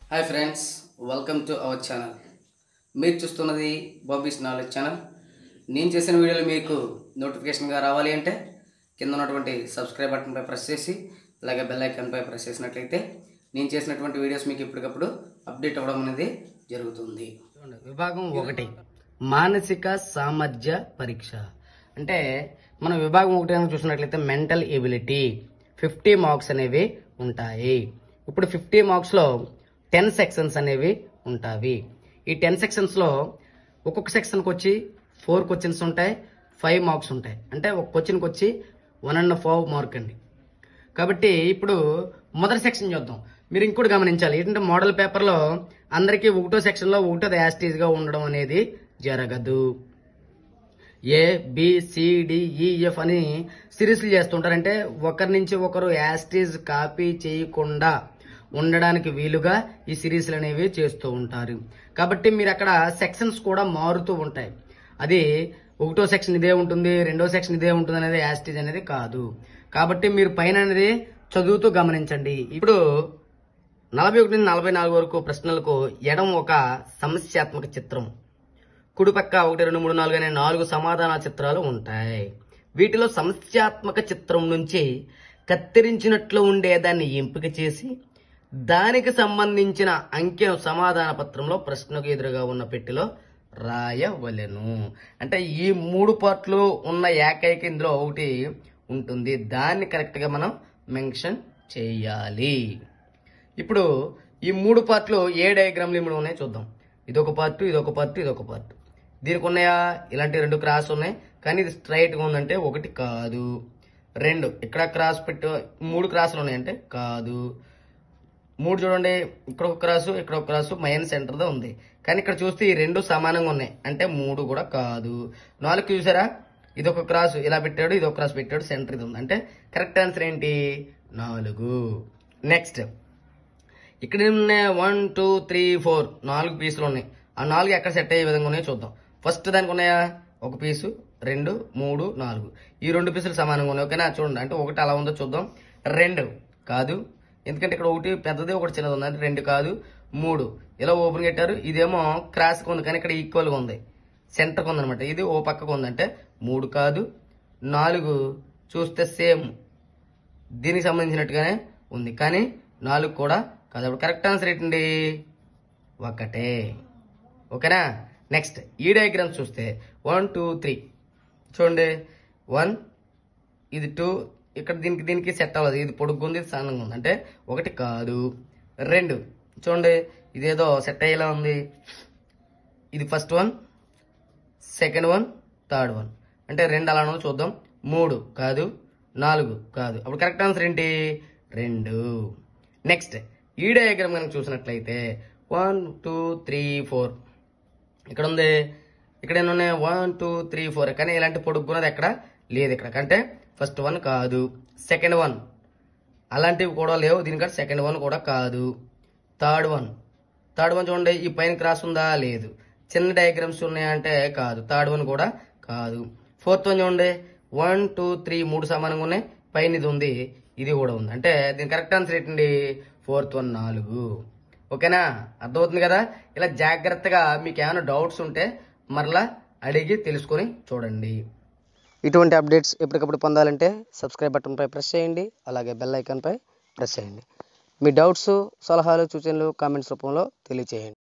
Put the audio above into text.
hi friends welcome to our channel మీరు చూస్తున్నది Bobby's knowledge channel నేను చేసిన వీడియోలు మీకు నోటిఫికేషన్గా రావాలి అంటే కింద ఉన్నటువంటి సబ్స్క్రైబ్ బటన్పై ప్రెస్ చేసి అలాగే బెల్ ఐకాన్పై ప్రెస్ చేసినట్లయితే నేను చేసినటువంటి వీడియోస్ మీకు ఎప్పటికప్పుడు అప్డేట్ అవ్వడం అనేది జరుగుతుంది విభాగం ఒకటి మానసిక సామర్థ్య పరీక్ష అంటే మనం విభాగం ఒకటి కనుక చూసినట్లయితే మెంటల్ ఎబిలిటీ ఫిఫ్టీ మార్క్స్ అనేవి ఉంటాయి ఇప్పుడు ఫిఫ్టీ మార్క్స్లో టెన్ సెక్షన్స్ అనేవి ఉంటాయి ఈ టెన్ సెక్షన్స్లో ఒక్కొక్క సెక్షన్కి వచ్చి ఫోర్ క్వశ్చన్స్ ఉంటాయి ఫైవ్ మార్క్స్ ఉంటాయి అంటే ఒక క్వశ్చన్కి వచ్చి వన్ అండ్ హాఫ్ మార్క్ అండి కాబట్టి ఇప్పుడు మొదటి సెక్షన్ చూద్దాం మీరు ఇంకోటి గమనించాలి ఏంటంటే మోడల్ పేపర్లో అందరికీ ఒకటో సెక్షన్లో ఒకటో యాస్టీజ్గా ఉండడం అనేది జరగదు ఏ బి సిడిఈఎఫ్ అని సిరీస్లు చేస్తుంటారు అంటే ఒకరి నుంచి ఒకరు యాస్టీజ్ కాపీ చేయకుండా ఉండడానికి వీలుగా ఈ సిరీస్లు అనేవి చేస్తూ ఉంటారు కాబట్టి మీరు అక్కడ సెక్షన్స్ కూడా మారుతూ ఉంటాయి అది ఒకటో సెక్షన్ ఇదే ఉంటుంది రెండో సెక్షన్ ఇదే ఉంటుంది అనేది యాస్టీజ్ అనేది కాదు కాబట్టి మీరు పైన అనేది చదువుతూ గమనించండి ఇప్పుడు నలభై ఒకటి నుంచి నలభై నాలుగు వరకు ప్రశ్నలకు ఎడం ఒక సమస్యాత్మక చిత్రం కుడిపక్క ఒకటి రెండు మూడు నాలుగు అనే నాలుగు సమాధాన చిత్రాలు ఉంటాయి వీటిలో సమస్యాత్మక చిత్రం నుంచి కత్తిరించినట్లు ఉండేదాన్ని ఎంపిక చేసి దానికి సంబంధించిన అంకెను సమాధాన పత్రంలో ప్రశ్నకు ఎదురుగా ఉన్న పెట్టెలో రాయవలెను అంటే ఈ మూడు పార్ట్లు ఉన్న ఏకైక ఇందులో ఒకటి ఉంటుంది దాన్ని కరెక్ట్గా మనం మెన్షన్ చేయాలి ఇప్పుడు ఈ మూడు పార్ట్లు ఏ డయాగ్రామ్లు ఇప్పుడు ఉన్నాయో చూద్దాం ఇదొక పార్ట్ ఇదొక పార్ట్ ఇదొక పార్ట్ దీనికి ఉన్నాయా ఇలాంటి రెండు క్రాస్ ఉన్నాయి కానీ ఇది స్ట్రైట్గా ఉందంటే ఒకటి కాదు రెండు ఇక్కడ క్రాస్ పెట్టు మూడు క్రాసులు ఉన్నాయంటే కాదు మూడు చూడండి ఇక్కడ ఒక క్రాసు ఇక్కడ ఒక క్రాసు మైన్ సెంటర్తో ఉంది కానీ ఇక్కడ చూస్తే ఈ రెండు సమానంగా ఉన్నాయి అంటే మూడు కూడా కాదు నాలుగు చూసారా ఇది ఒక క్రాస్ ఇలా పెట్టాడు ఇది ఒక క్రాస్ పెట్టాడు సెంటర్ ఇది ఉంది అంటే కరెక్ట్ ఆన్సర్ ఏంటి నాలుగు నెక్స్ట్ ఇక్కడ ఉన్నాయి వన్ టూ త్రీ ఫోర్ నాలుగు పీసులు ఉన్నాయి ఆ నాలుగు ఎక్కడ సెట్ అయ్యే విధంగా ఉన్నాయో చూద్దాం ఫస్ట్ దానికి ఉన్నాయా ఒక పీసు రెండు మూడు నాలుగు ఈ రెండు పీసులు సమానంగా ఉన్నాయి ఓకేనా చూడండి అంటే ఒకటి అలా ఉందో చూద్దాం రెండు కాదు ఎందుకంటే ఇక్కడ ఒకటి పెద్దది ఒకటి చిన్నది ఉంది అంటే రెండు కాదు మూడు ఇలా ఓపెన్ పెట్టారు ఇదేమో క్రాస్గా ఉంది కానీ ఇక్కడ ఈక్వల్గా ఉంది సెంటర్కి ఉందన్నమాట ఇది ఓ పక్కకు ఉందంటే మూడు కాదు నాలుగు చూస్తే సేమ్ దీనికి సంబంధించినట్టుగానే ఉంది కానీ నాలుగు కూడా కాదు అప్పుడు కరెక్ట్ ఆన్సర్ ఏంటండి ఒకటే ఓకేనా నెక్స్ట్ ఈ డయాగ్రామ్స్ చూస్తే వన్ టూ త్రీ చూడండి వన్ ఇది టూ ఇక్కడ దీనికి దీనికి సెట్ అవ్వదు ఇది పొడుగు ఉంది ఇది సన్నంగా ఉంది అంటే ఒకటి కాదు రెండు చూడండి ఇదేదో సెట్ అయ్యేలా ఉంది ఇది first one second one third one అంటే రెండు అలా ఉన్నది చూద్దాం మూడు కాదు నాలుగు కాదు అప్పుడు కరెక్ట్ ఆన్సర్ ఏంటి రెండు నెక్స్ట్ ఈ డయాగ్రామ్ కనుక చూసినట్లయితే వన్ టూ త్రీ ఫోర్ ఇక్కడ ఉంది ఇక్కడ ఎన్ని ఉన్నాయి వన్ టూ త్రీ ఫోర్ కానీ ఇలాంటి పొడుగున్నది ఎక్కడ లేదు ఇక్కడ అంటే ఫస్ట్ వన్ కాదు సెకండ్ వన్ అలాంటివి కూడా లేవు దీనికంటే సెకండ్ వన్ కూడా కాదు థర్డ్ వన్ థర్డ్ వన్ చూడండి ఈ పైన క్రాస్ ఉందా లేదు చిన్న డయాగ్రామ్స్ ఉన్నాయంటే కాదు థర్డ్ వన్ కూడా కాదు ఫోర్త్ వన్ చూడండి వన్ టూ త్రీ మూడు సమానంగా ఉన్నాయి పైన ఇది ఉంది ఇది కూడా ఉంది అంటే దీని కరెక్ట్ ఆన్సర్ ఏంటండి ఫోర్త్ వన్ నాలుగు ఓకేనా అర్థమవుతుంది కదా ఇలా జాగ్రత్తగా మీకు ఏమైనా డౌట్స్ ఉంటే మరలా అడిగి తెలుసుకొని చూడండి ఇటువంటి అప్డేట్స్ ఎప్పటికప్పుడు పొందాలంటే సబ్స్క్రైబ్ బటన్పై ప్రెస్ చేయండి అలాగే బెల్ ఐకాన్పై ప్రెస్ చేయండి మీ డౌట్స్ సలహాలు సూచనలు కామెంట్స్ రూపంలో తెలియచేయండి